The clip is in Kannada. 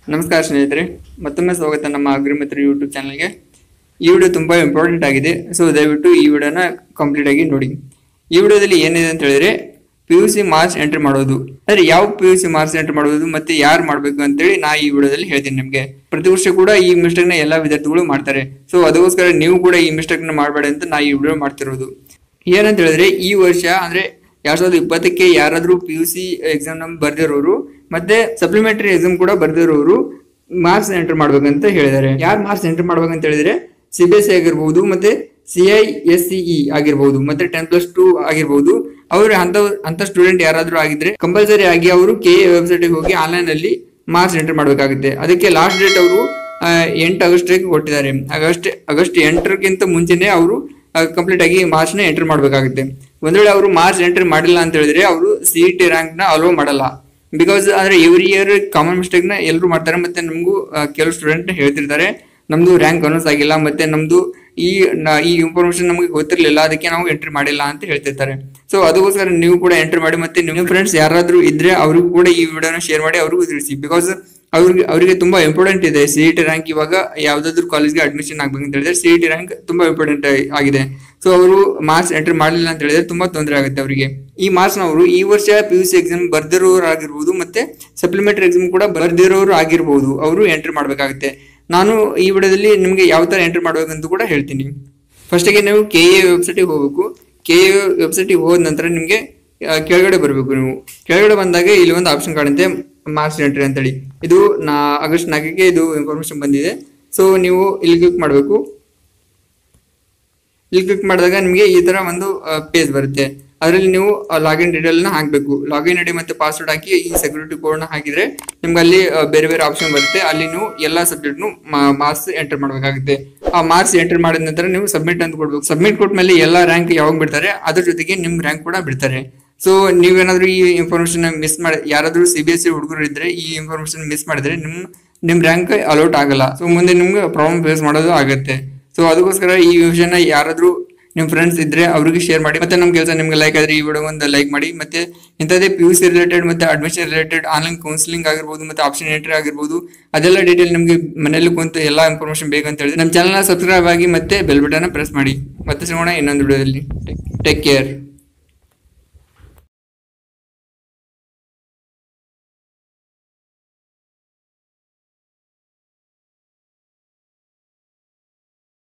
ನಮಸ್ಕಾರ ಸ್ನೇಹಿತರೆ ಮತ್ತೊಮ್ಮೆ ಸ್ವಾಗತ ನಮ್ಮ ಅಗ್ರಿಮಿತ್ರ ಯೂಟ್ಯೂಬ್ ಚಾನಲ್ಗೆ ಈ ವಿಡಿಯೋ ತುಂಬ ಇಂಪಾರ್ಟೆಂಟ್ ಆಗಿದೆ ಸೊ ದಯವಿಟ್ಟು ಈ ವಿಡಿಯೋನ ಕಂಪ್ಲೀಟ್ ಆಗಿ ನೋಡಿ ಈ ವಿಡಿಯೋದಲ್ಲಿ ಏನಿದೆ ಅಂತ ಹೇಳಿದ್ರೆ P U C marks entry ಮಾಡೋದು ಅಂದ್ರೆ ಯಾವ P U C marks entry ಮಾಡೋದು ಮತ್ತೆ ಯಾರು ಮಾಡಬೇಕು ಅಂತೇಳಿ ನಾ ಈ ವಿಡಿಯೋದಲ್ಲಿ ಹೇಳ್ತೀನಿ ನಿಮಗೆ ಪ್ರತಿ ವರ್ಷ ಕೂಡ ಈ ಮಿಸ್ಟೇಕ್ನ ಎಲ್ಲ ವಿದ್ಯಾರ್ಥಿಗಳು ಮಾಡ್ತಾರೆ ಸೊ ಅದಕ್ಕೋಸ್ಕರ ನೀವು ಕೂಡ ಈ ಮಿಸ್ಟೇಕ್ನ ಮಾಡಬೇಡಿ ಅಂತ ನಾ ಈ ವಿಡಿಯೋ ಮಾಡ್ತಿರೋದು ಏನಂತ ಹೇಳಿದ್ರೆ ಈ ವರ್ಷ ಅಂದ್ರೆ ಎರಡ್ ಸಾವಿರದ ಇಪ್ಪತ್ತಕ್ಕೆ ಯಾರಾದ್ರೂ ಪಿ ಯು ಸಿ ಎಕ್ಸಾಮ್ ಬರ್ದಿರೋರು ಮತ್ತೆ ಸಪ್ಲಿಮೆಂಟರಿ ಎಕ್ಸಾಮ್ ಕೂಡ ಬರ್ದಿರೋರು ಮಾರ್ಕ್ಸ್ ಎಂಟರ್ ಮಾಡ್ಬೇಕಂತ ಹೇಳಿದ್ದಾರೆ ಯಾರು ಮಾರ್ಕ್ಸ್ ಎಂಟರ್ ಮಾಡ್ಬೇಕಂತ ಹೇಳಿದ್ರೆ ಸಿ ಬಿ ಎಸ್ ಸಿ ಆಗಿರ್ಬೋದು ಮತ್ತೆ ಸಿ ಐ ಎಸ್ ಸಿಇ ಆಗಿರ್ಬೋದು ಮತ್ತೆ ಟೆನ್ ಪ್ಲಸ್ ಟೂ ಆಗಿರ್ಬೋದು ಅವರು ಅಂತ ಅಂತ ಸ್ಟೂಡೆಂಟ್ ಯಾರಾದ್ರೂ ಆಗಿದ್ರೆ ಕಂಪಲ್ಸರಿ ಆಗಿ ಅವರು ಕೆ ಎ ವೆಬ್ಸೈಟ್ ಹೋಗಿ ಆನ್ಲೈನ್ ಅಲ್ಲಿ ಮಾರ್ಕ್ಸ್ ಎಂಟರ್ ಮಾಡಬೇಕಾಗುತ್ತೆ ಅದಕ್ಕೆ ಲಾಸ್ಟ್ ಡೇಟ್ ಅವರು ಎಂಟು ಆಗಸ್ಟ್ಗೆ ಕೊಟ್ಟಿದ್ದಾರೆ ಆಗಸ್ಟ್ ಆಗಸ್ಟ್ ಎಂಟರಕ್ಕಿಂತ ಮುಂಚೆನೆ ಅವರು ಕಂಪ್ಲೀಟ್ ಆಗಿ ಮಾರ್ಕ್ಸ್ ನ ಎಂಟರ್ ಮಾಡಬೇಕಾಗುತ್ತೆ ಒಂದ್ ವೇಳೆ ಅವರು ಮಾರ್ಕ್ಸ್ ಎಂಟರ್ ಮಾಡಿಲ್ಲ ಅಂತ ಹೇಳಿದ್ರೆ ಅವರು ಸಿ ಟಿ ರ್ಯಾಂಕ್ ನ ಅಲೋ ಮಾಡಲ್ಲ ಬಿಕಾಸ್ ಅಂದ್ರೆ ಎವ್ರಿ ಇಯರ್ ಕಾಮನ್ ಮಿಸ್ಟೇಕ್ ನ ಎಲ್ಲರೂ ಮಾಡ್ತಾರೆ ಮತ್ತೆ ನಮಗೂ ಕೆಲವು ಸ್ಟೂಡೆಂಟ್ ಹೇಳ್ತಿರ್ತಾರೆ ನಮ್ದು ರ್ಯಾಂಕ್ ಅನೌನ್ಸ್ ಆಗಿಲ್ಲ ಮತ್ತೆ ನಮ್ದು ಈ ನ- ಈ ಇನ್ಫಾರ್ಮೇಶನ್ ನಮಗೆ ಗೊತ್ತಿರಲಿಲ್ಲ ಅದಕ್ಕೆ ನಾವು ಎಂಟ್ರಿ ಮಾಡಿಲ್ಲ ಅಂತ ಹೇಳ್ತಿರ್ತಾರೆ ಸೊ ಅದಕ್ಕೋಸ್ಕರ ನೀವು ಕೂಡ ಎಂಟ್ರಿ ಮಾಡಿ ಮತ್ತೆ ನಿಮ್ಮ ಫ್ರೆಂಡ್ಸ್ ಯಾರಾದ್ರೂ ಇದ್ರೆ ಅವ್ರಿಗೂ ಕೂಡ ಈ ವಿಡಿಯೋನ ಶೇರ್ ಮಾಡಿ ಅವ್ರಿಗೂ ತಿಳಿಸಿ ಬಿಕಾಸ್ ಅವ್ರಿಗೆ ಅವರಿಗೆ ತುಂಬಾ ಇಂಪಾರ್ಟೆಂಟ್ ಇದೆ ಸಿ ಟಿ ರ್ಯಾಂಕ್ ಇವಾಗ ಯಾವ್ದಾದ್ರು ಕಾಲೇಜ್ಗೆ ಅಡ್ಮಿಷನ್ ಆಗ್ಬೇಕು ಅಂತ ಹೇಳಿದ್ರೆ ಸಿ ಟಿ ರ್ಯಾಂಕ್ ತುಂಬಾ ಇಂಪಾರ್ಟೆಂಟ್ ಆಗಿದೆ ಸೊ ಅವರು ಮಾರ್ಕ್ಸ್ ಎಂಟ್ರಿ ಮಾಡಲಿಲ್ಲ ಅಂತ ಹೇಳಿದ್ರೆ ತುಂಬಾ ತೊಂದರೆ ಆಗುತ್ತೆ ಅವರಿಗೆ ಈ ಮಾರ್ಕ್ಸ್ ಅವರು ಈ ವರ್ಷ ಪಿ ಯು ಸಿ ಎಕ್ಸಾಮ್ ಬರ್ದಿರೋರು ಆಗಿರ್ಬೋದು ಮತ್ತೆ ಸಪ್ಲಿಮೆಂಟರಿ ಎಕ್ಸಾಮ್ ಕೂಡ ಬರ್ದಿರೋರು ಆಗಿರ್ಬೋದು ಅವರು ಎಂಟ್ರಿ ಮಾಡಬೇಕಾಗುತ್ತೆ ನಾನು ಈ ವಿಡಿಯೋದಲ್ಲಿ ನಿಮಗೆ ಯಾವ ತರ ಎಂಟ್ರಿ ಮಾಡ್ಬೇಕಂತ ಕೂಡ ಹೇಳ್ತೀನಿ ಫಸ್ಟಿಗೆ ನೀವು ಕೆ ಎ ವೆಬ್ಸೈಟಿಗೆ ಹೋಗಬೇಕು ಕೆ ಎ ವೆಬ್ಸೈಟಿಗೆ ಹೋದ ನಂತರ ನಿಮಗೆ ಆ, ಕೆಳಗಡೆ ಬರಬೇಕು ನೀವು ಕೆಳಗಡೆ ಬಂದಾಗ ಇಲ್ಲಿ ಒಂದು ಆಪ್ಷನ್ ಕಾಣುತ್ತೆ ಮಾರ್ಕ್ಸ್ ಎಂಟ್ರಿ ಅಂತೇಳಿ ಇದು ನಾ ಆಗಸ್ಟ್ ನಾಲ್ಕಕ್ಕೆ ಇದು ಇನ್ಫಾರ್ಮೇಶನ್ ಬಂದಿದೆ ಸೊ ನೀವು ಇಲ್ಲಿ ಕ್ಲಿಕ್ ಮಾಡಬೇಕು ಇಲ್ಲಿ ಕ್ಲಿಕ್ ಮಾಡಿದಾಗ ನಿಮಗೆ ಈ ತರ ಒಂದು ಪೇಜ್ ಬರುತ್ತೆ ಅದರಲ್ಲಿ ನೀವು ಲಾಗಿನ್ ಡೀಟೇಲ್ ನ ಹಾಕಬೇಕು ಲಾಗಿನ್ ಐಡಿ ಮತ್ತೆ ಪಾಸ್ವರ್ಡ್ ಹಾಕಿ ಈ ಸೆಕ್ಯೂರಿಟಿ ಕೋಡ್ ನ ಹಾಕಿದ್ರೆ ನಿಮ್ಗೆ ಅಲ್ಲಿ ಆ, ಬೇರೆ ಬೇರೆ ಆಪ್ಷನ್ ಬರುತ್ತೆ ಅಲ್ಲಿ ನೀವು ಎಲ್ಲಾ ಸಬ್ಜೆಕ್ಟ್ ಮಾರ್ಕ್ಸ್ ಎಂಟರ್ ಮಾಡಬೇಕಾಗುತ್ತೆ ಆ ಮಾರ್ಕ್ಸ್ ಎಂಟರ್ ಮಾಡಿದ ನಂತರ ನೀವು ಸಬ್ಮಿಟ್ ಅಂತ ಕೊಡ್ಬೇಕು ಸಬ್ಮಿಟ್ ಕೊಟ್ಮೇಲೆ ಎಲ್ಲಾ ರ್ಯಾಂಕ್ ಯಾವಾಗ ಬಿಡ್ತಾರೆ ಅದ್ರ ಜೊತೆಗೆ ನಿಮ್ ರ್ಯಾಂಕ್ ಕೂಡ ಬಿಡ್ತಾರೆ ಸೊ ನೀವೇನಾದ್ರೂ ಈ ಇನ್ಫಾರ್ಮೇಶನ್ ಮಿಸ್ ಮಾಡಿ ಯಾರಾದ್ರೂ ಸಿ ಬಿ ಎಸ್ ಸಿ ಹುಡುಗರು ಇದ್ರೆ ಈ ಇನ್ಫಾರ್ಮೇಶನ್ ಮಿಸ್ ಮಾಡಿದ್ರೆ ನಿಮ್ ನಿಮ್ ರ್ಯಾಂಕ್ ಅಲೌಟ್ ಆಗಲ್ಲ ಸೊ ಮುಂದೆ ನಿಮ್ಗೆ ಪ್ರಾಬ್ಲಮ್ ಫೇಸ್ ಮಾಡೋದು ಆಗುತ್ತೆ ಸೊ ಅದಕ್ಕೋಸ್ಕರ ಈ ವಿಷಯನ ಯಾರಾದ್ರೂ ನಿಮ್ಮ ಫ್ರೆಂಡ್ಸ್ ಇದ್ರೆ ಅವ್ರಿಗೆ ಶೇರ್ ಮಾಡಿ ಮತ್ತೆ ನಮ್ಮ ಕೆಲಸ ನಿಮ್ಗೆ ಲೈಕ್ ಆದ್ರೆ ಈ ವಿಡಿಯೋ ಒಂದು ಲೈಕ್ ಮಾಡಿ ಮತ್ತೆ ಇಂಥದ್ದೇ ಪಿ ಯು ಸಿ ರಿಲೇಟೆಡ್ ಮತ್ತೆ ಅಡ್ಮಿಷನ್ ರಿಲೇಟೆಡ್ ಆನ್ಲೈನ್ ಕೌನ್ಸಿಲಿಂಗ್ ಆಗಿರ್ಬೋದು ಮತ್ತೆ ಆಪ್ಷನ್ ಎಂಟ್ರಿ ಆಗಿರ್ಬೋದು ಅದೆಲ್ಲ ಡೀಟೇಲ್ ನಿಮಗೆ ಮನೆಯಲ್ಲಿ ಕುಂತು ಎಲ್ಲ ಇನ್ಫಾರ್ಮೇಶನ್ ಬೇಕಂತ ಹೇಳಿದ್ರೆ ನಮ್ಮ ಚಾನಲ್ನ ಸಬ್ಸ್ಕ್ರೈಬ್ ಆಗಿ ಮತ್ತೆ ಬೆಲ್ ಬಟನ್ ಪ್ರೆಸ್ ಮಾಡಿ ಮತ್ತೆ ಸಿಗೋಣ ಇನ್ನೊಂದು ವಿಡಿಯೋದಲ್ಲಿ ಟೇಕ್ ಕೇರ್